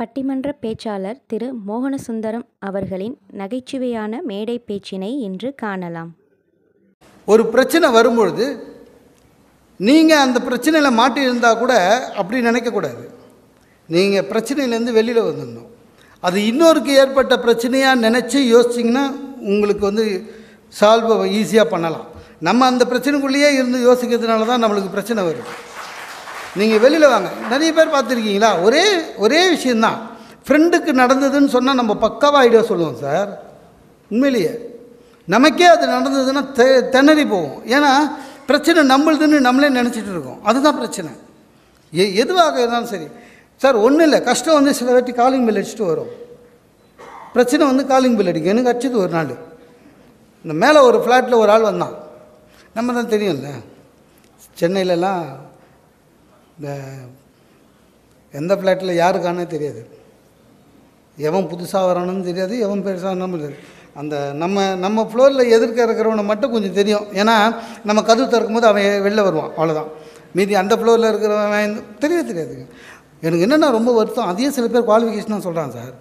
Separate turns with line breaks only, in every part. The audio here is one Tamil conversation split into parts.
பட்டிமன்ற பேச்சாளர் திரு மோகனசுந்தரம் அவர்களின் நகைச்சுவையான மேடை பேச்சினை இன்று காணலாம்
ஒரு பிரச்சனை வரும்பொழுது நீங்கள் அந்த பிரச்சனையில் மாட்டி இருந்தால் கூட அப்படி நினைக்கக்கூடாது நீங்கள் பிரச்சனையிலேருந்து வெளியில் வந்துடணும் அது இன்னொருக்கு ஏற்பட்ட பிரச்சனையாக நினச்சி யோசிச்சிங்கன்னா உங்களுக்கு வந்து சால்வ் ஈஸியாக பண்ணலாம் நம்ம அந்த பிரச்சனைக்குள்ளேயே இருந்து யோசிக்கிறதுனால தான் நம்மளுக்கு பிரச்சனை வருது நீங்கள் வெளியில் வாங்க நிறைய பேர் பார்த்துருக்கீங்களா ஒரே ஒரே விஷயந்தான் ஃப்ரெண்டுக்கு நடந்ததுன்னு சொன்னால் நம்ம பக்காவாக ஐடியா சொல்லுவோம் சார் உண்மையிலேயே நமக்கே அது நடந்ததுன்னா தெ திணறி போவோம் ஏன்னா பிரச்சனை நம்மளுதுன்னு நம்மளே நினச்சிட்டு இருக்கோம் அதுதான் பிரச்சனை எ எதுவாக இருந்தாலும் சரி சார் ஒன்றும் இல்லை கஷ்டம் வந்து சில வாட்டி காலிங் பில் அடிச்சுட்டு வரும் பிரச்சனை வந்து காலிங் பில் அடிக்கும் எனக்கு அடிச்சது ஒரு நாள் இந்த மேலே ஒரு ஃப்ளாட்டில் ஒரு ஆள் வந்தான் நம்ம தான் தெரியும்ல சென்னையிலலாம் இந்த எந்த ஃப்ளாட்டில் யாருக்கானே தெரியாது எவன் புதுசாக வரானுன்னு தெரியாது எவன் பெருசாக தெரியாது அந்த நம்ம நம்ம ஃப்ளோரில் எதிர்க்க இருக்கிறவனை மட்டும் கொஞ்சம் தெரியும் ஏன்னா நம்ம கதவு திறக்கும் போது அவன் வெளில வருவான் அவ்வளோதான் மீதி அந்த ஃப்ளோரில் இருக்கிறவன் இந்த- தெரியவே தெரியாதுங்க எனக்கு என்னென்னா ரொம்ப வருத்தம் அதையே சில பேர் குவாலிஃபிகேஷனாக சொல்கிறான் சார்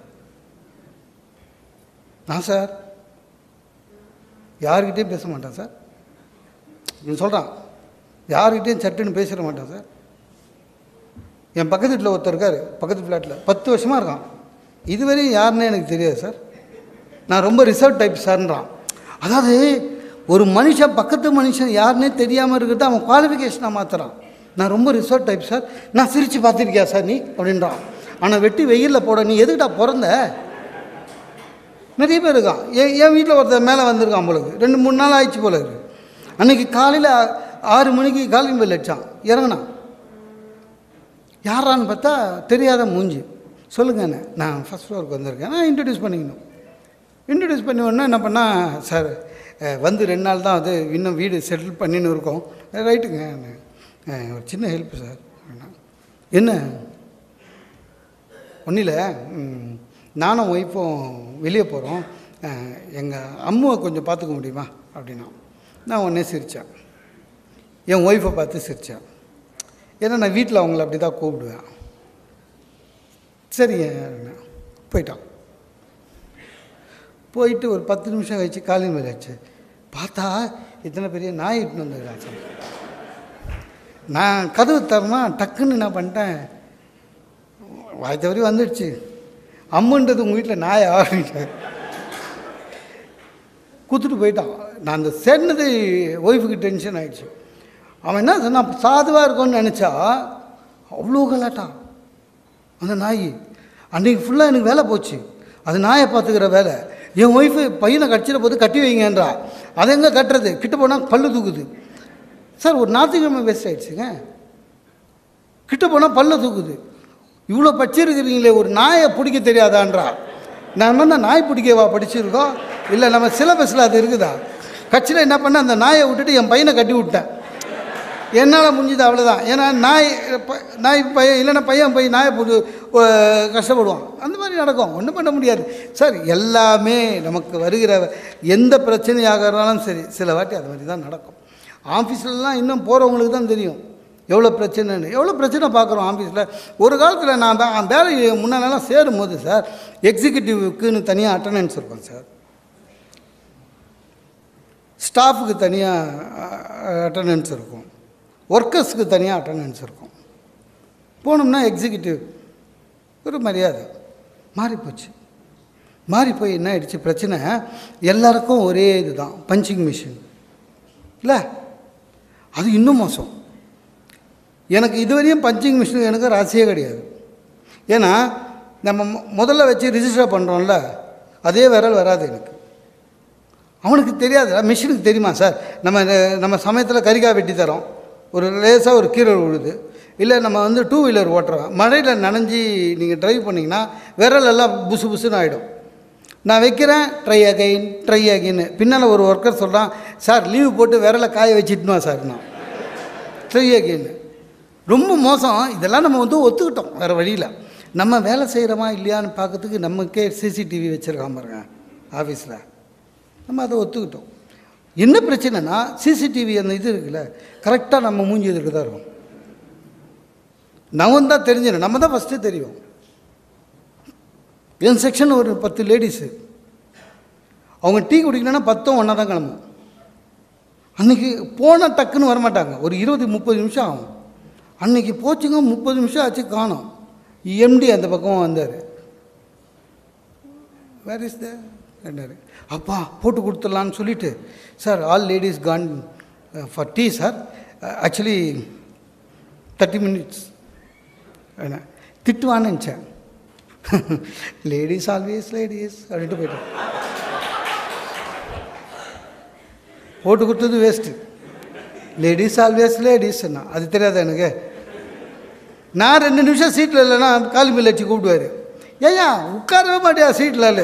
நான் சார் யார்கிட்டயும் பேச மாட்டேன் சார் இவன் சொல்கிறான் யார்கிட்டயும் சட்டுன்னு பேசிட மாட்டேன் சார் என் பக்கத்து வீட்டில் ஒருத்தர் இருக்கார் பக்கத்து ஃப்ளாட்டில் பத்து வருஷமாக இருக்கான் இதுவரையும் யாருன்னே எனக்கு தெரியாது சார் நான் ரொம்ப ரிசர்வ் டைப் சார்ன்றான் அதாவது ஒரு மனுஷன் பக்கத்து மனுஷன் யாருன்னே தெரியாமல் இருக்கிறது அவன் குவாலிஃபிகேஷனாக மாற்றுறான் நான் ரொம்ப ரிசர்வ் டைப் சார் நான் சிரித்து பார்த்துருக்கியா சார் நீ அப்படின்றான் ஆனால் வெட்டி வெயிலில் போட நீ எதுக்குடா பிறந்த நிறைய பேர் இருக்கான் என் என் வீட்டில் ஒருத்தர் மேலே வந்திருக்கான் போலுக்கு ரெண்டு மூணு நாள் ஆயிடுச்சு போல இருக்கு அன்றைக்கி காலையில் ஆறு மணிக்கு காலிங் பெல் அடித்தான் இறங்கினான் யாரான்னு பார்த்தா தெரியாத மூஞ்சி சொல்லுங்க அண்ணே நான் ஃபஸ்ட் ஃப்ளோருக்கு வந்திருக்கேன் நான் இன்ட்ரடியூஸ் பண்ணிக்கணும் இன்ட்ரடியூஸ் பண்ணி உடனே என்ன பண்ணால் சார் அஹ், வந்து ரெண்டு நாள் தான் அது இன்னும் வீடு செட்டில் பண்ணின்னு இருக்கோம் அஹ், ரைட்டுங்க அஹ், ஒரு சின்ன ஹெல்ப் சார் அப்படின்னா. என்ன ஒன்றும் இல்லை ம், நானும் ஒய்ஃபும் வெளியே போகிறோம் எங்கள் அம்மாவை கொஞ்சம் பார்த்துக்க முடியுமா அப்படின்னா நான் உடனே சிரித்தேன் என் ஒய்ஃபை பார்த்து சிரித்தேன் ஏன்னா நான் வீட்டில் அவங்கள அப்படி தான் கூப்பிடுவேன் சரிங்க அப்படின்னா. போயிட்டான் போயிட்டு ஒரு பத்து நிமிஷம் கழிச்சு காலிங் மேலே ஆச்சு பார்த்தா இத்தனை பெரிய நாய் இட்டுன்னு வந்துருக்கான் சார் நான் கதவு தரனா டக்குன்னு என்ன பண்ணிட்டேன் வாய் தவறி வந்துடுச்சு அம்முன்றது உங்கள் வீட்டில் நாய் ஆரம்பிட்டேன் குத்துட்டு போயிட்டான் நான் அந்த சேர்ந்தது ஒய்ஃபுக்கு டென்ஷன் ஆயிடுச்சு அவன் என்ன சொன்னான் சாதுவாக இருக்கும்னு நினச்சா அவ்வளோ கலாட்டான் அந்த நாய் அன்றைக்கி ஃபுல்லாக எனக்கு வேலை போச்சு அது நாயை பார்த்துக்கிற வேலை என் ஒய்ஃபு பையனை கடிச்சிட போது கட்டி வைங்கன்றா அதை எங்கே கட்டுறது கிட்ட போனால் பல்லு தூக்குது சார் ஒரு ஞாயிற்றுக்கிழமை வேஸ்ட் ஆயிடுச்சுங்க கிட்ட போனால் பல்ல தூக்குது இவ்வளோ படிச்சிருக்கிறீங்களே ஒரு நாயை பிடிக்க தெரியாதான்றா நம்ம என்ன நாய் பிடிக்கவா படிச்சிருக்கோம் இல்லை நம்ம சிலபஸில் அது இருக்குதா கட்சியில் என்ன பண்ண அந்த நாயை விட்டுட்டு என் பையனை கட்டி விட்டேன் என்னால் முடிஞ்சது அவ்வளோதான் ஏன்னா நாய் ப- நாய் பையன் இல்லைன்னா பையன் போய் நாயை போட்டு அஹ், கஷ்டப்படுவான் அந்த மாதிரி நடக்கும் ஒன்றும் பண்ண முடியாது சார் எல்லாமே நமக்கு வருகிற எந்த பிரச்சனையாக இருந்தாலும் சரி சில வாட்டி அது மாதிரி தான் நடக்கும் ஆஃபீஸ்லலாம் இன்னும் போகிறவங்களுக்கு தான் தெரியும் எவ்வளோ பிரச்சனைன்னு எவ்வளோ பிரச்சனை பார்க்குறோம் ஆஃபீஸில் ஒரு காலத்தில் நான் வே- வேலை முன்னாலலாம் சேரும் போது சார் எக்ஸிக்யூட்டிவ்க்குன்னு தனியாக அட்டண்டன்ஸ் இருக்கும் சார் ஸ்டாஃபுக்கு தனியாக அட்டண்டன்ஸ் இருக்கும் ஒர்க்கர்ஸ்க்கு தனியாக அட்டண்டன்ஸ் இருக்கும் போனோம்னா எக்ஸிக்யூட்டிவ் ஒரு மரியாதை மாறி போச்சு மாறி போய் என்ன ஆயிடுச்சு பிரச்சனை எல்லாருக்கும் ஒரே இதுதான் பஞ்சிங் மிஷின் இல்லை அது இன்னும் மோசம் எனக்கு இதுவரையும் பஞ்சிங் மிஷின் எனக்கு ராசியே கிடையாது ஏன்னா நம்ம மொ- முதல்ல வச்சு ரிஜிஸ்டர் பண்ணுறோம்ல அதே விரல் வராது எனக்கு அவனுக்கு தெரியாது மிஷினுக்கு தெரியுமா சார் நம்ம நம்ம சமயத்தில் கறிக்காய் வெட்டி தரோம் ஒரு லேசாக ஒரு கீரை விழுது இல்லை நம்ம வந்து டூ வீலர் ஓட்டுறோம் மழையில் நனைஞ்சி நீங்கள் ட்ரைவ் பண்ணிங்கன்னா விரல் எல்லாம் புசு புசுன்னு ஆகிடும் நான் வைக்கிறேன் ட்ரை அகைன் ட்ரை அகைன்னு பின்னால் ஒரு ஒர்க்கர் சொல்கிறான் சார் லீவு போட்டு விரலை காய வச்சுட்டுமா சார் நான் ட்ரை அகைன் ரொம்ப மோசம் இதெல்லாம் நம்ம வந்து ஒத்துக்கிட்டோம் வேறு வழியில் நம்ம வேலை செய்கிறோமா இல்லையான்னு பார்க்கறதுக்கு நமக்கே சிசிடிவி வச்சுருக்காம பாருங்க ஆஃபீஸில் நம்ம அதை ஒத்துக்கிட்டோம் என்ன பிரச்சனைனா சிசிடிவி அந்த இது இருக்குல்ல கரெக்டாக நம்ம மூஞ்சி எதிர்க்கு தான் இருக்கும் நம்ம தான் தெரிஞ்சிடும் நம்ம தான் ஃபஸ்ட்டு தெரியும் என் செக்ஷன் ஒரு பத்து லேடிஸு அவங்க டீ குடிக்கலன்னா பத்தும் ஒன்றா தான் கிளம்பும் அன்றைக்கி போனால் டக்குன்னு வரமாட்டாங்க ஒரு இருபது முப்பது நிமிஷம் ஆகும் அன்றைக்கி போச்சுங்க முப்பது நிமிஷம் ஆச்சு காணோம் எம்டி அந்த பக்கம் வந்தார் வேர் இஸ் தன்னாரு அப்பா போட்டு கொடுத்துடலான்னு சொல்லிட்டு sir all ladies gone for tea sir actually thirty minutes என்ன திட்டுவான்னு நினச்சேன் லேடிஸ் ஆல்வேஸ் லேடிஸ் அப்படின்ட்டு போயிட்டேன் போட்டு கொடுத்தது வேஸ்ட்டு லேடிஸ் ஆல்வேஸ் லேடிஸ்ன்னா அது தெரியாத எனக்கு நான் ரெண்டு நிமிஷம் சீட்டில் இல்லைன்னா காலி மில் வச்சு கூப்பிடுவார் ஏய்யா உட்காரவே மாட்டியா சீட்டில்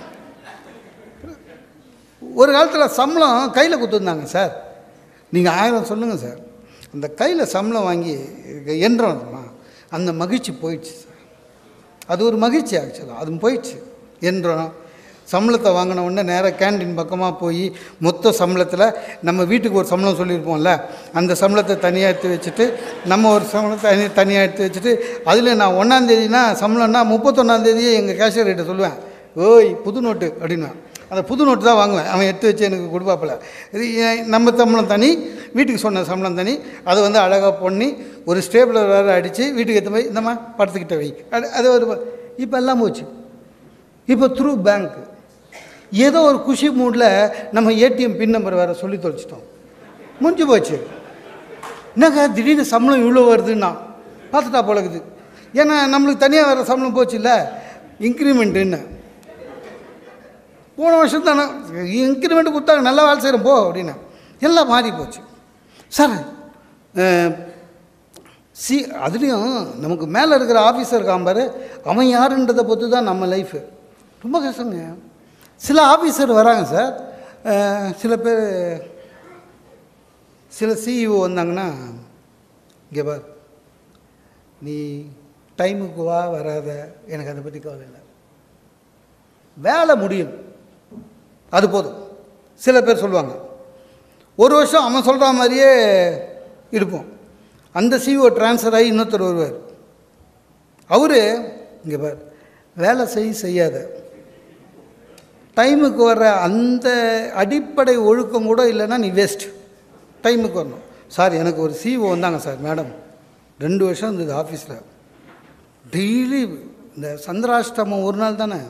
ஒரு காலத்தில் சம்பளம் கையில் கொடுத்துருந்தாங்க சார் நீங்கள் ஆயிரம் சொல்லுங்கள் சார் அந்த கையில் சம்பளம் வாங்கி என்றோம்மா அந்த மகிழ்ச்சி போயிடுச்சு சார் அது ஒரு மகிழ்ச்சி ஆக்சுவலாக அது போயிடுச்சு என்றோம் சம்பளத்தை வாங்கின உடனே நேராக கேண்டீன் பக்கமாக போய் மொத்த சம்பளத்தில் நம்ம வீட்டுக்கு ஒரு சம்பளம் சொல்லியிருப்போம்ல அந்த சம்பளத்தை தனியாக எடுத்து வச்சுட்டு நம்ம ஒரு சம்பளத்தை தனி தனியாக எடுத்து வச்சுட்டு அதில் நான் ஒன்றாந்தேதினா சம்பளம்னா முப்பத்தொன்னாந்தேதியே எங்கள் கேஷியர் கிட்ட சொல்லுவேன் ஓய் புது நோட்டு அப்படின்னுவேன் அந்த புது நோட்டு தான் வாங்குவேன் அவன் எடுத்து வச்சு எனக்கு கொடுப்பாப்பில் இது ஏன் நம்ம சம்பளம் தனி வீட்டுக்கு சொன்ன சம்பளம் தனி அதை வந்து அழகாக பண்ணி ஒரு ஸ்டேபிளர் வேறு அடித்து வீட்டுக்கு எடுத்து போய் இந்தம்மா படத்துக்கிட்ட வை அது அது ஒரு இப்போ எல்லாம் போச்சு இப்போ த்ரூ பேங்க் ஏதோ ஒரு குஷி மூடில் நம்ம ஏடிஎம் பின் நம்பர் வேறு சொல்லி தொலைச்சிட்டோம் முடிஞ்சு போச்சு என்னங்க திடீர்னு சம்பளம் இவ்வளோ வருதுன்னா பார்த்துட்டா போலக்குது ஏன்னா நம்மளுக்கு தனியாக வேறு சம்பளம் போச்சு இல்லை இன்க்ரிமெண்ட்டுன்னு போன வருஷம் தானே இன்க்ரிமெண்ட் கொடுத்தாங்க நல்லா வேலை செய்கிறோம் போ அப்படின்னு எல்லாம் மாறி போச்சு சார் அஹ், சி அதுலேயும் நமக்கு மேலே இருக்கிற ஆஃபீஸர் இருக்கான் பாரு அவன் யாருன்றதை பொறுத்து தான் நம்ம லைஃபு ரொம்ப கஷ்டங்க சில ஆஃபீஸர் வராங்க சார் அஹ், சில பேர் சில சிஇஓ வந்தாங்கன்னா இங்கே பார் நீ டைமுக்கு வா வராத எனக்கு அதை பற்றி கவலை இல்லை வேலை முடியும் அது போதும் சில பேர் சொல்லுவாங்க ஒரு வருஷம் அவன் சொல்கிற மாதிரியே இருப்போம் அந்த சிஓ ட்ரான்ஸ்ஃபர் ஆகி இன்னொருத்தர் வருவார் அவர் இங்கே பார் வேலை செய் செய்யாத டைமுக்கு வர்ற அந்த அடிப்படை ஒழுக்கம் கூட இல்லைன்னா நீ வேஸ்ட் டைமுக்கு வரணும் சார் எனக்கு ஒரு சிஓ வந்தாங்க சார் மேடம் ரெண்டு வருஷம் இருந்தது ஆஃபீஸில் டெய்லி இந்த சந்திராஷ்டமம் ஒரு நாள் தானே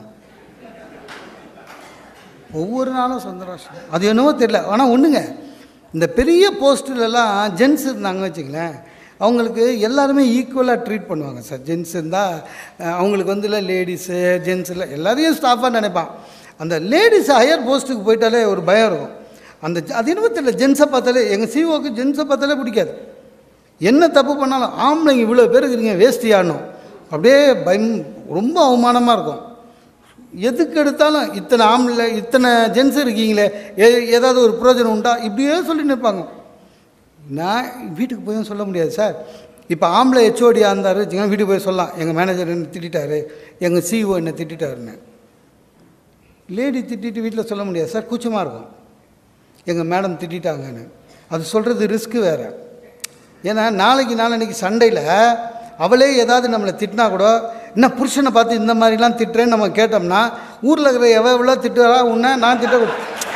ஒவ்வொரு நாளும் சந்திராஷ்டமம் அது என்னவோ தெரியல ஆனால் ஒன்றுங்க இந்த பெரிய போஸ்ட்டுலலாம் ஜென்ஸ் இருந்தாங்க வச்சுங்களேன் அவங்களுக்கு எல்லாருமே ஈக்குவலாக ட்ரீட் பண்ணுவாங்க சார் ஜென்ஸ் இருந்தால் அஹ், அவங்களுக்கு வந்து இல்லை லேடிஸு ஜென்ஸ் இல்லை எல்லாரையும் ஸ்டாஃபாக நினைப்பான் அந்த லேடிஸ் ஹையர் போஸ்ட்டுக்கு போயிட்டாலே ஒரு பயம் இருக்கும் அந்த ஜ- அது என்னவோ தெரியல ஜென்ஸை பார்த்தாலே எங்கள் சிஓக்கு ஜென்ஸை பார்த்தாலே பிடிக்காது என்ன தப்பு பண்ணாலும் ஆம்பளைங்க இவ்வளோ பேர் இருக்கிறீங்க வேஸ்டி ஆடணும் அப்படியே பயம் ரொம்ப அவமானமாக இருக்கும் எதுக்கு எடுத்தாலும் இத்தனை ஆம்பளை இத்தனை ஜென்ஸ் இருக்கீங்களே ஏ ஏதாவது ஒரு பிரயோஜனம் உண்டா இப்படியே சொல்லிட்டு இருப்பாங்க நான் வீட்டுக்கு போயும் சொல்ல முடியாது சார் இப்போ ஆம்பளை ஹெச்ஓடியாக இருந்தார் வச்சுக்கோங்க வீட்டுக்கு போய் சொல்லலாம் எங்கள் மேனேஜர் என்ன திட்டாரு எங்கள் சிஇஓ என்ன திட்டாருன்னு லேடி திட்டிட்டு வீட்டில் சொல்ல முடியாது சார் கூச்சமாக இருக்கும் எங்கள் மேடம் திட்டாங்கன்னு அது சொல்கிறது ரிஸ்க்கு வேறு ஏன்னா நாளைக்கு நாளன்னைக்கு சண்டையில் அவளே ஏதாவது நம்மளை திட்டினா கூட என்ன புருஷனை பார்த்து இந்த மாதிரிலாம் திட்டுறேன்னு நம்ம கேட்டோம்னா ஊரில் இருக்கிற எவ எவ்வளோ திட்டுறா உன்னை நான் திட்டக்கூடாது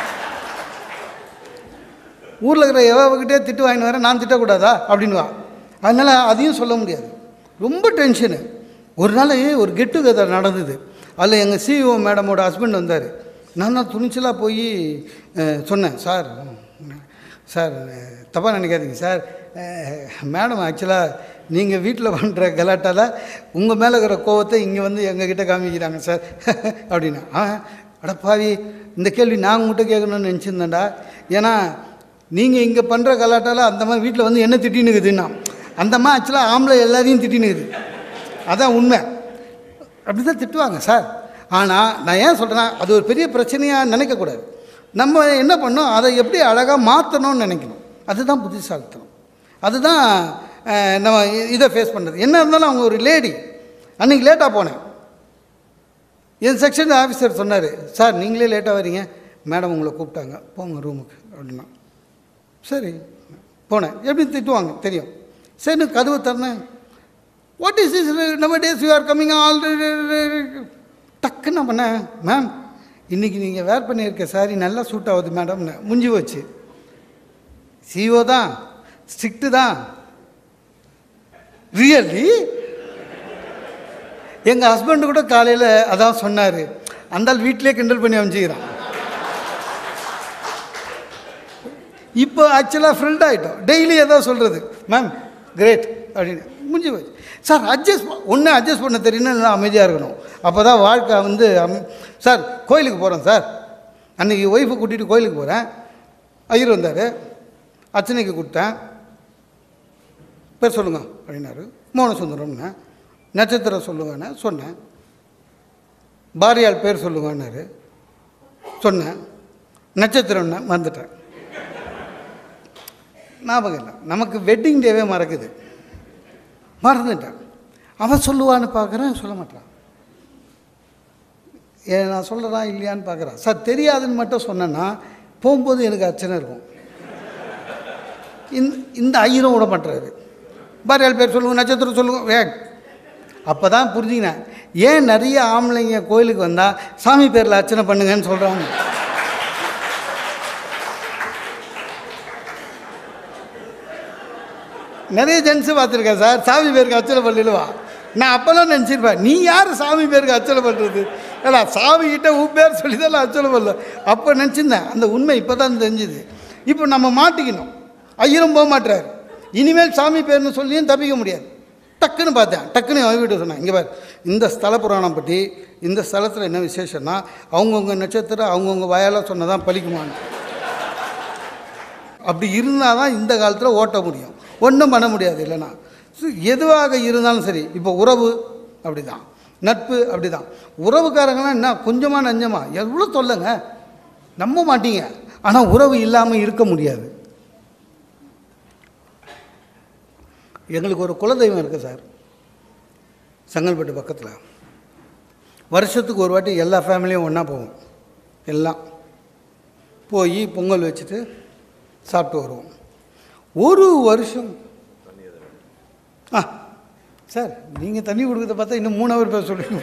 ஊரில் இருக்கிற எவகிட்டே திட்டு வாங்கிட்டு வரேன் நான் திட்டக்கூடாதா அப்படின்வா அதனால் அதையும் சொல்ல முடியாது ரொம்ப டென்ஷனு ஒரு நாள் ஒரு கெட் டுகெதர் நடந்தது அதில் எங்கள் சிஇஓ மேடமோட ஹஸ்பண்ட் வந்தார் நான் தான் துணிச்சலாக போய் அஹ், சொன்னேன் சார் சார் தப்பாக நினைக்காதீங்க சார் மேடம் ஆக்சுவலாக நீங்கள் வீட்டில் பண்ணுற கலாட்டால் உங்கள் மேலே இருக்கிற கோவத்தை இங்கே வந்து எங்ககிட்ட காமிக்கிறாங்க சார் அப்படின்னா ஆ அடப்பாவி இந்த கேள்வி நான் உங்கள்கிட்ட கேட்கணும்னு நினச்சிருந்தேன்டா ஏன்னா நீங்கள் இங்கே பண்ணுற கலாட்டால் அந்த மாதிரி வீட்டில் வந்து என்ன திட்டினுக்குதுன்னா அந்த மாதிரி ஆக்சுவலாக ஆம்பளை எல்லாரையும் திட்டினுக்குது அதான் உண்மை அப்படி தான் திட்டுவாங்க சார் ஆனால் நான் ஏன் சொல்கிறேன்னா அது ஒரு பெரிய பிரச்சனையாக நினைக்கக்கூடாது நம்ம என்ன பண்ணோம் அதை எப்படி அழகாக மாற்றணும்னு நினைக்கணும் அதுதான் புத்திசாலித்தனம் அதுதான் அஹ், நம்ம இ- இதை ஃபேஸ் பண்ணுறது என்ன இருந்தாலும் அவங்க ஒரு லேடி அன்றைக்கி லேட்டாக போனேன் என் செக்ஷன் ஆஃபீஸர் சொன்னார் சார் நீங்களே லேட்டாக வரீங்க மேடம் உங்களை கூப்பிட்டாங்க போங்க ரூமுக்கு அப்படின்னா சரி போனேன் எப்படி திட்டுவாங்க தெரியும் சரி கதவு திறந்தேன் வாட் இஸ் இஸ் நம்ம days you are coming all டக்குன்னு நான் பண்ணேன் மேம் இன்றைக்கி நீங்கள் வேர் பண்ணியிருக்க சாரி நல்லா சூட் ஆகுது மேடம்னு முடிஞ்சு போச்சு சிஓ தான் ஸ்ட்ரிக்ட்டு தான் ரியலி எங்கள் ஹஸ்பண்டு கூட காலையில் அதான் சொன்னார் அந்த ஆள் வீட்டிலே கிண்டல் பண்ணி அமைச்சிக்கிறான் இப்போ ஆக்சுவலாக ஃப்ரெண்ட் ஆகிட்டோம் டெய்லி ஏதோ சொல்கிறது மேம் கிரேட் அப்படின்னு முடிஞ்சு போச்சு சார் அட்ஜஸ்ட் ஒன்று அட்ஜஸ்ட் பண்ண தெரியணும் இல்லை அமைதியாக இருக்கணும் அப்போ தான் வாழ்க்கை வந்து அம்- சார் கோயிலுக்கு போகிறோம் சார் அன்றைக்கி ஒய்ஃபை கூட்டிகிட்டு கோயிலுக்கு போகிறேன் ஐயர் வந்தார் அர்ச்சனைக்கு கூப்பிட்டேன் பேர் சொல்லுங்க அப்படின்னாரு மோனசுந்தரம்னு நட்சத்திரம் சொல்லுங்கன்னு சொன்னேன் பாரியால் பேர் சொல்லுங்கன்னாரு சொன்னேன் நட்சத்திரம்னு மறந்துட்டேன் ஞாபகம் இல்லை நமக்கு வெட்டிங் டேவே மறக்குது மறந்துட்டேன் அவன் சொல்லுவான்னு பார்க்குறேன் சொல்ல மாட்டான் ஏ நான் சொல்கிறேன் இல்லையான்னு பார்க்குறான் சார் தெரியாதுன்னு மட்டும் சொன்னேன்னா போகும்போது எனக்கு அர்ச்சனை இருக்கும் இந்த இந்த ஐயரும் விட மாட்டுறாரு பாரியால் பேர் சொல்லுங்க நட்சத்திரம் சொல்லுங்க வே அப்போ தான் புரிஞ்சுக்கினேன் ஏன் நிறைய ஆம்பளைங்க கோயிலுக்கு வந்தால் சாமி பேரில் அர்ச்சனை பண்ணுங்கன்னு சொல்கிறாங்க நிறைய ஜென்ஸு பார்த்துருக்கேன் சார் சாமி பேருக்கு அர்ச்சனை பண்ணிடுவா நான் அப்போல்லாம் நினச்சிருப்பேன் நீ யார் சாமி பேருக்கு அர்ச்சனை பண்ணுறது ஏடா சாமி கிட்ட உன் பேர் சொல்லி தான் நான் அர்ச்சனை பண்ணல அப்போ நினச்சிருந்தேன் அந்த உண்மை இப்போ தான் தெரிஞ்சுது இப்போ நம்ம மாட்டிக்கணும் ஐயரும் போக மாட்டுறாரு இனிமேல் சாமி பேர்னு சொல்லியும் தப்பிக்க முடியாது டக்குன்னு பார்த்தேன் டக்குன்னு அவன் வீட்டு சொன்னேன் இங்கே பார் இந்த ஸ்தல புராணம் பற்றி இந்த ஸ்தலத்தில் என்ன விசேஷம்னா அவங்கவுங்க நட்சத்திரம் அவங்கவுங்க வாயால் சொன்னதான் பலிக்குமான்னு அப்படி இருந்தால் தான் இந்த காலத்தில் ஓட்ட முடியும் ஒன்றும் பண்ண முடியாது இல்லைன்னா ஸோ எதுவாக இருந்தாலும் சரி இப்போ உறவு அப்படி தான் நட்பு அப்படி தான் உறவுக்காரங்களாம் என்ன கொஞ்சமாக நஞ்சமா எவ்வளோ தொல்லைங்க நம்ப மாட்டீங்க ஆனால் உறவு இல்லாமல் இருக்க முடியாது எங்களுக்கு ஒரு குலதெய்வம் இருக்குது சார் செங்கல்பட்டு பக்கத்தில் வருஷத்துக்கு ஒரு வாட்டி எல்லா ஃபேமிலியும் ஒன்றா போவோம் எல்லாம் போய் பொங்கல் வச்சுட்டு சாப்பிட்டு வருவோம் ஒரு வருஷம் ஆ சார் நீங்கள் தண்ணி கொடுக்கறத பார்த்தா இன்னும் மூணு ஹவர் பேச சொல்லுங்க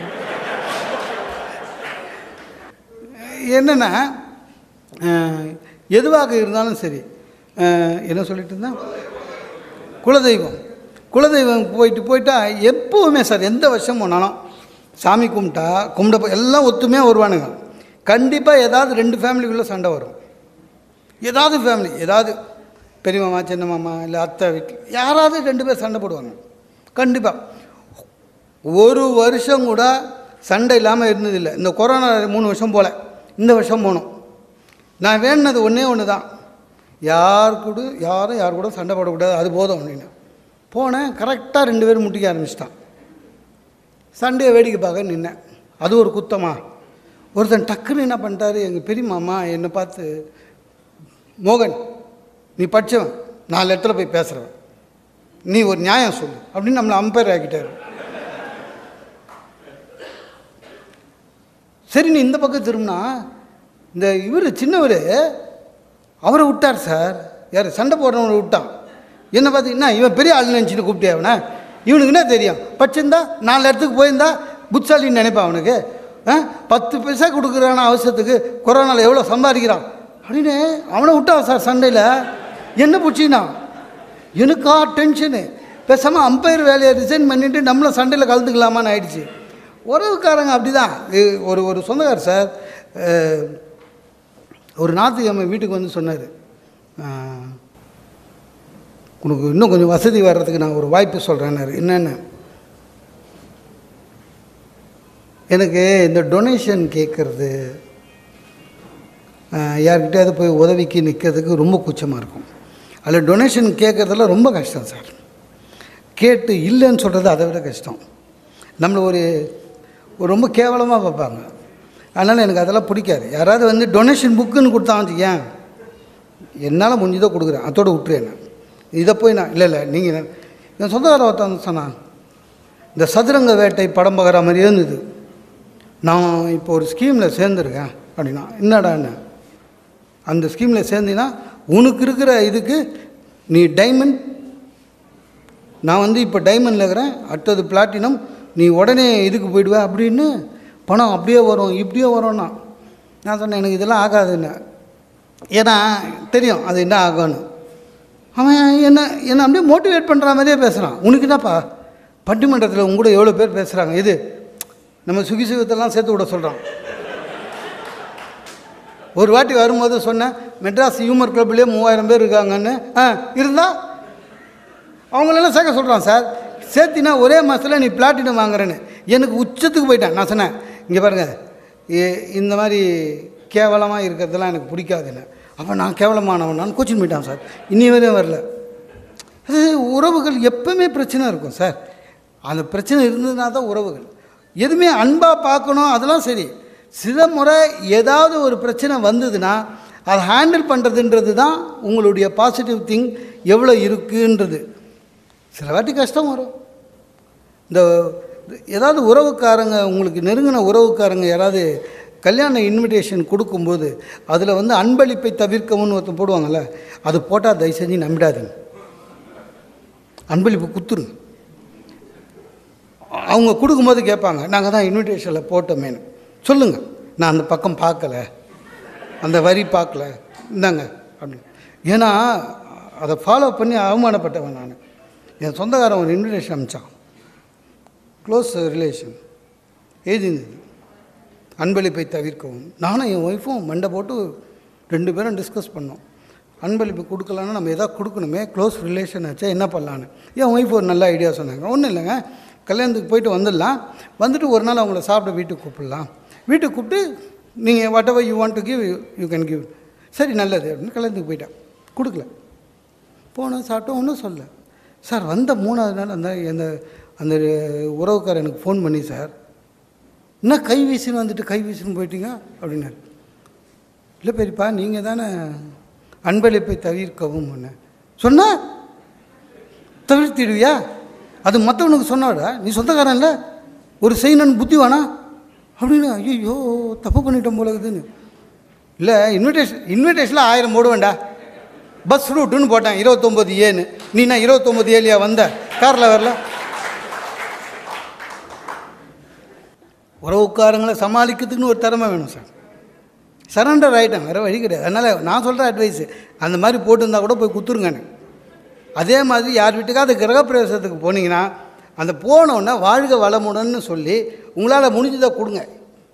என்னென்னா அஹ், எதுவாக இருந்தாலும் சரி அஹ், என்ன சொல்லிட்டு இருந்தேன் குலதெய்வம் குலதெய்வம் போயிட்டு போயிட்டா எப்போவுமே சார் எந்த வருஷம் போனாலும் சாமி கும்பிட்டா கும்பிட போ- எல்லாம் ஒத்துமையாக வருவானுங்க கண்டிப்பாக ஏதாவது ரெண்டு ஃபேமிலிக்குள்ளே சண்டை வரும் ஏதாவது ஃபேமிலி ஏதாவது பெரிய மாமா சின்ன மாமா இல்லை அத்தை வீட்டில் யாராவது ரெண்டு பேர் சண்டை போடுவாங்க கண்டிப்பாக ஒரு வருஷம் கூட சண்டை இல்லாமல் இருந்ததில்லை இந்த கொரோனா மூணு வருஷம் போல இந்த வருஷம் போனோம் நான் வேணுனது ஒன்றே ஒன்று தான் யார் கூட யாரும் யார் கூட சண்டை போடக்கூடாது அது போதும் அப்படின்னு போனேன் கரெக்டாக ரெண்டு பேரும் முட்டிக்க ஆரம்பிச்சிட்டான் சண்டையை வேடிக்கை பார்க்க நின்னேன் அது ஒரு குத்தமா ஒருத்தன் டக்குன்னு என்ன பண்ணிட்டாரு எங்கள் பெரிய மாமா என்னை பார்த்து மோகன் நீ படித்தவன் நாலு இடத்துல போய் பேசுகிறவன் நீ ஒரு நியாயம் சொல்லு அப்படின்னு நம்மளை அம்பையர் ஆக்கிட்டாரு சரி நீ இந்த பக்கம் திரும்பினா இந்த இவர் சின்னவர் அவரை விட்டார் சார் யார் சண்டை போடுறவனை விட்டான் என்ன பார்த்தீங்கன்னா இவன் பெரிய ஆள் நினச்சிட்டு கூப்பிட்டே அவனை இவனுக்கு என்ன தெரியும் படிச்சிருந்தா நாலு இடத்துக்கு போயிருந்தா புட்சாலின்னு நினைப்பான் அவனுக்கு ஆ பத்து பைசா கொடுக்குறான அவசரத்துக்கு கொரோனாவில் எவ்வளோ சம்பாதிக்கிறான் அப்படின்னு அவனை விட்டான் சார் சண்டையில் என்ன பிடிச்சினா எனக்கா டென்ஷனு பேசாமல் அம்பையர் வேலையை ரிசைன் பண்ணிவிட்டு நம்மளும் சண்டையில் கலந்துக்கலாமான்னு ஆயிடுச்சு உறவுக்காரங்க அப்படி தான் ஒரு ஒரு சொந்தக்கார் சார் அஹ், ஒரு ஞாயிற்றுக்கிழமை வீட்டுக்கு வந்து சொன்னார் உனக்கு இன்னும் கொஞ்சம் வசதி வர்றதுக்கு நான் ஒரு வாய்ப்பு சொல்கிறேன்னாரு என்னென்னு எனக்கு இந்த டொனேஷன் கேட்குறது யார்கிட்டயாவது போய் உதவிக்கு நிற்கிறதுக்கு ரொம்ப கூச்சமாக இருக்கும் அதில் டொனேஷன் கேட்குறதெல்லாம் ரொம்ப கஷ்டம் சார் கேட்டு இல்லைன்னு சொல்கிறது அதை விட கஷ்டம் நம்மளை ஒரு ஒரு ரொம்ப கேவலமாக பார்ப்பாங்க அதனால் எனக்கு அதெல்லாம் பிடிக்காது யாராவது வந்து டொனேஷன் புக்குன்னு கொடுத்தாங்க வச்சுக்கேன் என்னால் முடிஞ்சதோ கொடுக்குறேன் அதோட விட்டுருவேன் நான். இதை போய் நான் இல்லை இல்லை நீங்கள் என் சொந்தக்கார ஒருத்தன் வந்து சொன்னான் இந்த சதுரங்க வேட்டை படம் பார்க்குற மாதிரியே இருந்தது நான் இப்போ ஒரு ஸ்கீமில் சேர்ந்துருக்கேன் அப்படின்னா என்னடான்னு அந்த ஸ்கீமில் சேர்ந்தீங்கன்னா உனக்கு இருக்கிற இதுக்கு நீ டைமண்ட் நான் வந்து இப்போ டைமண்டில் இருக்கிறேன் அடுத்தது பிளாட்டினம் நீ உடனே இதுக்கு போயிடுவ அப்படின்னு பணம் அப்படியே வரும் இப்படியே வரும்னா நான் சொன்னேன் எனக்கு இதெல்லாம் ஆகாதுன்னு ஏன்னா தெரியும் அது என்ன ஆகும்னு அவன் என்ன என்னை அப்படியே மோட்டிவேட் பண்ணுற மாதிரியே பேசுகிறான் உனக்கு என்னப்பா பட்டிமன்றத்தில் உங்க கூட எவ்வளோ பேர் பேசுகிறாங்க இது நம்ம சுகி சுகத்தெல்லாம் சேர்த்து விட சொல்கிறான் ஒரு வாட்டி வரும்போது சொன்னேன் மெட்ராஸ் ஹியூமர் கிளப்லேயே மூவாயிரம் பேர் இருக்காங்கன்னு ஆ இருந்தால் அவங்களெல்லாம் சேர்க்க சொல்கிறான் சார் சேர்த்தினா ஒரே மாதத்தில் நீ பிளாட்டினம் வாங்குறேன்னு எனக்கு உச்சத்துக்கு போயிட்டேன் நான் சொன்னேன் இங்கே பாருங்கள் இ- இந்த மாதிரி கேவலமாக இருக்கிறதெல்லாம் எனக்கு பிடிக்காதுன்னு அப்போ நான் கேவலமானவன் நான் கோச்சிங் போயிட்டான் சார் இன்னி வரையும் வரல அது உறவுகள் எப்பவுமே பிரச்சனை இருக்கும் சார் அந்த பிரச்சனை இருந்ததுனா தான் உறவுகள் எதுவுமே அன்பாக பார்க்கணும் அதெல்லாம் சரி சில முறை ஏதாவது ஒரு பிரச்சனை வந்ததுன்னா அதை ஹேண்டில் பண்ணுறதுன்றது தான் உங்களுடைய பாசிட்டிவ் திங் எவ்வளோ இருக்குன்றது சில வாட்டி கஷ்டம் வரும் இந்த ஏதாவது உறவுக்காரங்க உங்களுக்கு நெருங்கின உறவுக்காரங்க யாராவது கல்யாண இன்விடேஷன் கொடுக்கும்போது அதில் வந்து அன்பளிப்பை தவிர்க்கவும்னு ஒருத்தன் போடுவாங்கள்ல அது போட்டால் தயவு செஞ்சு நம்பிடாதீங்க அன்பளிப்பு குத்துருங்க அவங்க கொடுக்கும்போது கேட்பாங்க நாங்கள் தான் இன்விடேஷனில் போட்டோமேனு சொல்லுங்கள் நான் அந்த பக்கம் பார்க்கல அந்த வரி பார்க்கல இந்தாங்க அப்படின்னு ஏன்னா அதை ஃபாலோ பண்ணி அவமானப்பட்டவன் நான் என் சொந்தக்காரன் ஒரு இன்விடேஷன் அனுப்பிச்சான் க்ளோஸ் ரிலேஷன் எழுதியிருந்தது அன்பளிப்பை தவிர்க்கவும் நானும் என் ஒய்ஃபும் மண்டை போட்டு ரெண்டு பேரும் டிஸ்கஸ் பண்ணோம் அன்பளிப்பு கொடுக்கலான்னா நம்ம எதாவது கொடுக்கணுமே க்ளோஸ் ரிலேஷன் ஆச்சா என்ன பண்ணலான்னு என் ஒய்ஃப் ஒரு நல்ல ஐடியா சொன்னாங்க ஒன்றும் இல்லைங்க கல்யாணத்துக்கு போயிட்டு வந்துடலாம் வந்துட்டு ஒரு நாள் அவங்கள சாப்பிட வீட்டுக்கு கூப்பிடலாம் வீட்டுக்கு கூப்பிட்டு நீங்கள் whatever you want to give you can give சரி நல்லது அப்படின்னு கல்யாணத்துக்கு போயிட்டேன் கொடுக்கல போனோம் சாப்பிட்டோம் ஒன்றும் சொல்ல சார் வந்த மூணாவது நாள் அந்த அந்த அந்த உறவுக்காரர் எனக்கு ஃபோன் பண்ணி சார் என்ன கை வீசின்னு வந்துட்டு கை வீசின்னு போயிட்டீங்க அப்படின்னாரு இல்லை பெரியப்பா நீங்கள் தானே அன்பளிப்பை தவிர்க்கவும் சொன்ன சொன்னா தவிர்த்திடுவியா அது மற்றவனுக்கு சொன்னாடா நீ சொந்தக்காரன் இல்லை ஒரு செய்யணும்னு புத்தி வேணா அப்படின்னு ஐயோ தப்பு பண்ணிட்டோம் போல இருக்குதுன்னு இல்லை இன்விடேஷன் இன்விடேஷனில் ஆயிரம் போடுவேன்டா பஸ் ரூட்டுன்னு போட்டேன் இருபத்தொம்போது ஏன்னு நீ நான் இருபத்தொம்போது ஏலியா வந்த காரில் வரல உறவுக்காரங்களை சமாளிக்கிறதுக்குன்னு ஒரு திறமை வேணும் சார் சரண்டர் ஆகிட்டேன் வேறு வழி கிடையாது அதனால் நான் சொல்கிற அட்வைஸு அந்த மாதிரி போட்டிருந்தா கூட போய் குத்துருங்கன்னு அதே மாதிரி யார் வீட்டுக்காவது கிரகப்பிரவேசத்துக்கு போனீங்கன்னா அந்த போனோடனே வாழ்க வளமுடன்னு சொல்லி உங்களால் முடிஞ்சதை கொடுங்க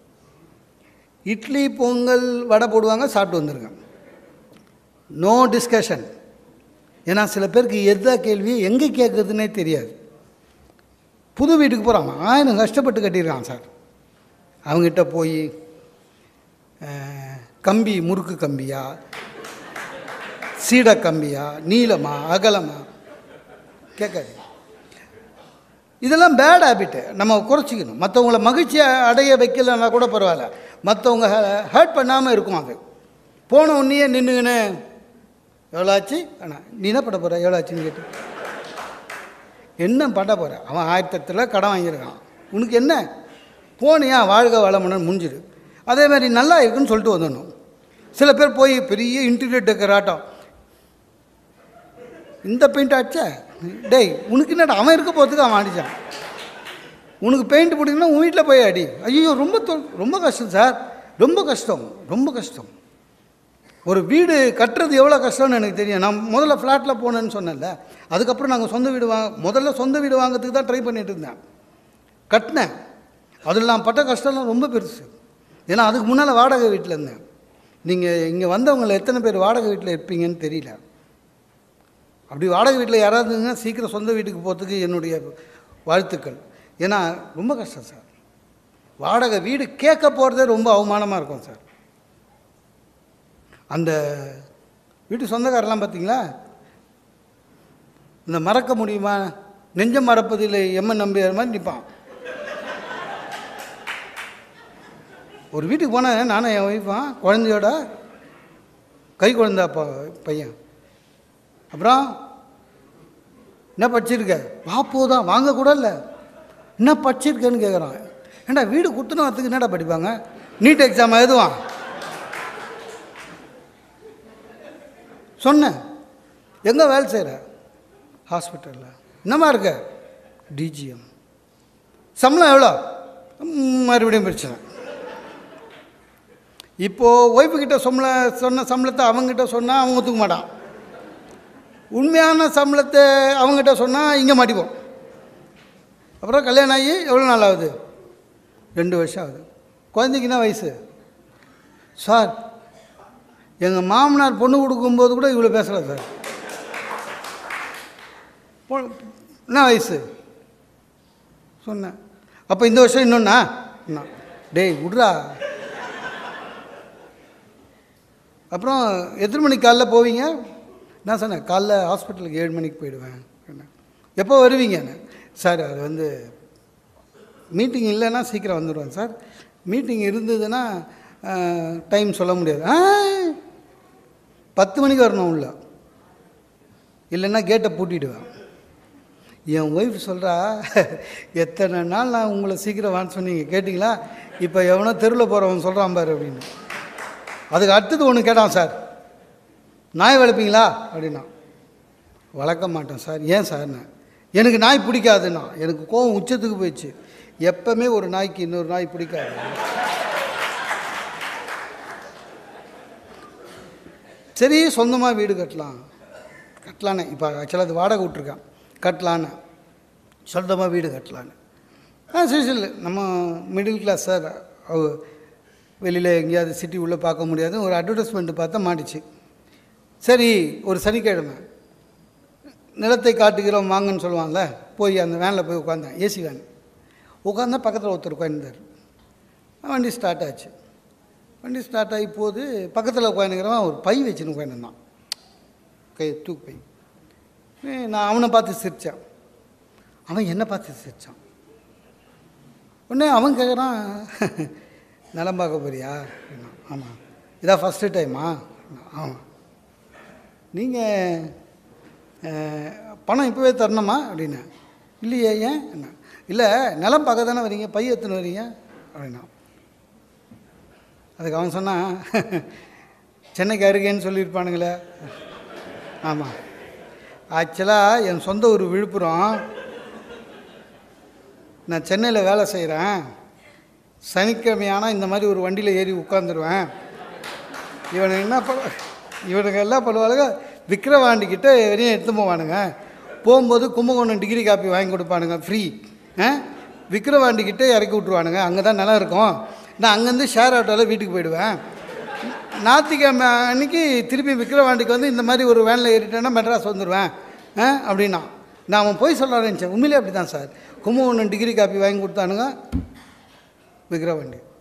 இட்லி பொங்கல் வடை போடுவாங்க சாப்பிட்டு வந்துருங்க நோ டிஸ்கஷன் ஏன்னா சில பேருக்கு எந்த கேள்வி எங்கே கேட்குறதுனே தெரியாது புது வீட்டுக்கு போகிறான் ஆயிரம் கஷ்டப்பட்டு கட்டியிருக்கான் சார் அவங்ககிட்ட போய் அஹ், கம்பி முறுக்கு கம்பியா சீட கம்பியா நீளமா அகலமா கேட்காது இதெல்லாம் பேட் ஹேபிட்டு நம்ம குறைச்சிக்கணும் மற்றவங்கள மகிழ்ச்சி அடைய வைக்கலன்னா கூட பரவாயில்ல மற்றவங்க ஹர்ட் பண்ணாமல் இருக்கும் அது போன உடனே நின்றுங்கன்னு எவ்வளோ ஆச்சு ஆனால் நீ என்ன பண்ண போகிற எவ்வளோ ஆச்சுன்னு கேட்டு என்ன பண்ண போகிற அவன் ஆயிரத்தத்தில் கடன் வாங்கியிருக்கான் உனக்கு என்ன போனியா வாழ்க வளமுடன் முடிஞ்சிடு அதே மாதிரி நல்லா இருக்குன்னு சொல்லிட்டு வந்துடணும் சில பேர் போய் பெரிய இன்டீரியர் டெக்கர் ஆட்டம் இந்த பெயிண்ட் ஆச்சா டேய் உனக்கு என்னடா அவன் இருக்க போகிறதுக்கு அவன் அடித்தான் உனக்கு பெயிண்ட் பிடிக்கணும்னா உன் வீட்டில் போய் அடி ஐயோ ரொம்ப தொ- ரொம்ப கஷ்டம் சார் ரொம்ப கஷ்டம் ரொம்ப கஷ்டம் ஒரு வீடு கட்டுறது எவ்வளோ கஷ்டம்னு எனக்கு தெரியும் நான் முதல்ல ஃப்ளாட்டில் போனேன்னு சொன்னேன்ல அதுக்கப்புறம் நாங்கள் சொந்த வீடு வாங்க முதல்ல சொந்த வீடு வாங்குறதுக்கு தான் ட்ரை பண்ணிட்டு இருந்தேன் கட்டினேன் அதில் நான் பட்ட கஷ்டம்லாம் ரொம்ப பெருசு ஏன்னா அதுக்கு முன்னால் வாடகை வீட்டில் இருந்தேன் நீங்கள் இங்கே வந்தவங்கள எத்தனை பேர் வாடகை வீட்டில் இருப்பீங்கன்னு தெரியல அப்படி வாடகை வீட்டில் யாராவது இருந்தா சீக்கிரம் சொந்த வீட்டுக்கு போகிறதுக்கு என்னுடைய வாழ்த்துக்கள் ஏன்னா ரொம்ப கஷ்டம் சார் வாடகை வீடு கேட்க போகிறதே ரொம்ப அவமானமாக இருக்கும் சார் அந்த வீட்டு சொந்தக்காரெல்லாம் பார்த்தீங்களா இந்த மறக்க முடியுமா நெஞ்சம் மறப்பதில் எம்மன் நம்பியார் மாதிரி நிற்பான் ஒரு வீட்டுக்கு போனேன் நானும் என் ஒய்ஃபான் குழந்தையோட கை குழந்தா ப பையன் அப்புறம் என்ன படிச்சிருக்க வாப்போ தான் வாங்க கூட இல்லை என்ன படிச்சிருக்கேன்னு கேட்குறான் ஏண்டா வீடு கொடுத்துன்னு வரத்துக்கு என்னடா படிப்பாங்க நீட் எக்ஸாம் எழுதுவான் சொன்னேன் எங்கே வேலை செய்கிற ஹாஸ்பிட்டலில் என்னம்மா இருக்க டிஜிஎம் சம்பளம் எவ்வளோ ம், மறுபடியும் பிரச்சனை இப்போது ஒய்ஃபுக்கிட்ட சம்பள சொன்ன சம்பளத்தை அவங்ககிட்ட சொன்னால் அவன் ஒத்துக்க மாட்டான் உண்மையான சம்பளத்தை அவங்ககிட்ட சொன்னால் இங்கே மாட்டிப்போம் அப்புறம் கல்யாணம் ஆகி எவ்வளோ நாள் ஆகுது ரெண்டு வருஷம் ஆகுது குழந்தைக்கு என்ன வயசு சார் எங்கள் மாமனார் பொண்ணு கொடுக்கும்போது கூட இவ்வளோ பேசல சார் பொ- என்ன வயசு சொன்னேன் அப்போ இந்த வருஷம் இன்னொன்னா என்ன? டேய் விட்றா அப்புறம் எத்தனை மணிக்கு காலைல போவீங்க நான் சொன்னேன் காலைல ஹாஸ்பிட்டலுக்கு ஏழு மணிக்கு போயிடுவேன் சொன்னேன் எப்போ வருவீங்கன்னு சார் அது வந்து மீட்டிங் இல்லைன்னா சீக்கிரம் வந்துடுவேன் சார் மீட்டிங் இருந்ததுன்னா டைம் சொல்ல முடியாது ஆ பத்து மணிக்கு வரணும் உள்ள இல்லைன்னா கேட்டை பூட்டிடுவேன் என் ஒய்ஃப் சொல்கிறா எத்தனை நாள் நான் உங்களை சீக்கிரம் வான்னு சொன்னீங்க கேட்டிங்களா இப்போ எவனோ தெருவில் போகிறவன் சொல்கிறான் பாரு அப்படின்னு அதுக்கு அடுத்தது ஒன்று கேட்டான் சார் நாய் வளர்ப்பீங்களா அப்படின்னா வளர்க்க மாட்டேன் சார் ஏன் சார் நான் எனக்கு நாய் பிடிக்காதுன்னா எனக்கு கோவம் உச்சத்துக்கு போயிடுச்சு எப்பவுமே ஒரு நாய்க்கு இன்னொரு நாய் பிடிக்காது சரி சொந்தமாக வீடு கட்டலாம் கட்டலான்னு இப்போ ஆக்சுவலாக அது வாடகை விட்ருக்கான் கட்டலான்னு சொந்தமாக வீடு கட்டலான்னு ஆ சரி சரி நம்ம மிடில் கிளாஸ் சார் அவ வெளியில் எங்கேயாவது சிட்டி உள்ளே பார்க்க முடியாது ஒரு அட்வர்டைஸ்மெண்ட் பார்த்தா மாட்டிச்சு சரி ஒரு சனிக்கிழமை நிலத்தை காட்டுகிறோம் வாங்கன்னு சொல்லுவாங்கள்ல போய் அந்த வேனில் போய் உட்காந்தேன் ஏசி வேன் உட்காந்தா பக்கத்தில் ஒருத்தர் உட்காந்துருந்தார் வண்டி ஸ்டார்ட் ஆச்சு வண்டி ஸ்டார்ட் ஆகி போகுது பக்கத்தில் உட்காந்துக்கிறவன் ஒரு பை வச்சுன்னு உட்காந்துருந்தான் கை தூக்கு பை ஏ, நான் அவனை பார்த்து சிரித்தான் அவன் என்னை பார்த்து சிரித்தான் உடனே அவன் கேட்குறான் நிலம் பார்க்க போறியா அப்படின்னா, ஆமாம் இதான் ஃபஸ்ட்டு டைமா ஆமாம் நீங்கள் பணம் இப்போவே தரணுமா அப்படின்னு இல்லையே ஏன் என்ன இல்லை நிலம் பார்க்க தானே வரீங்க பை எத்துன்னு வரீங்க அப்படின்னா அதுக்கு அவன் சொன்னான் சென்னைக்கு அருகேன்னு சொல்லியிருப்பானுங்களே ஆமாம் ஆக்சுவலாக என் சொந்த ஊர் விழுப்புரம் நான் சென்னையில் வேலை செய்கிறேன் சனிக்கிழமையானால் இந்த மாதிரி ஒரு வண்டியில் ஏறி உட்காந்துருவேன் இவனுக்கு என்ன பண்ண இவனுக்கு எல்லாம் பண்ணுவானுங்க விக்கிரவாண்டிக்கிட்ட வெளியே எடுத்து போவானுங்க போகும்போது கும்பகோணம் டிகிரி காப்பி வாங்கி கொடுப்பானுங்க ஃப்ரீ விக்கிரவாண்டிக்கிட்ட இறக்கி விட்ருவானுங்க அங்கே தான் நிலம் இருக்கும் நான் அங்கேருந்து ஷேர் ஆட்டோவில் வீட்டுக்கு போயிடுவேன் ஞாயிற்றுக்கிழமை அன்னைக்கு திருப்பி விக்கிரவாண்டிக்கு வந்து இந்த மாதிரி ஒரு வேனில் ஏறிட்டேன்னா மெட்ராஸ் வந்துடுவேன் ஆ அப்படின்னா நான் அவன் போய் சொல்ல நினச்சேன் உண்மையிலே அப்படி தான் சார் கும்பகோணம் டிகிரி காப்பி வாங்கி கொடுத்தானுங்க விக்கிரவாண்டி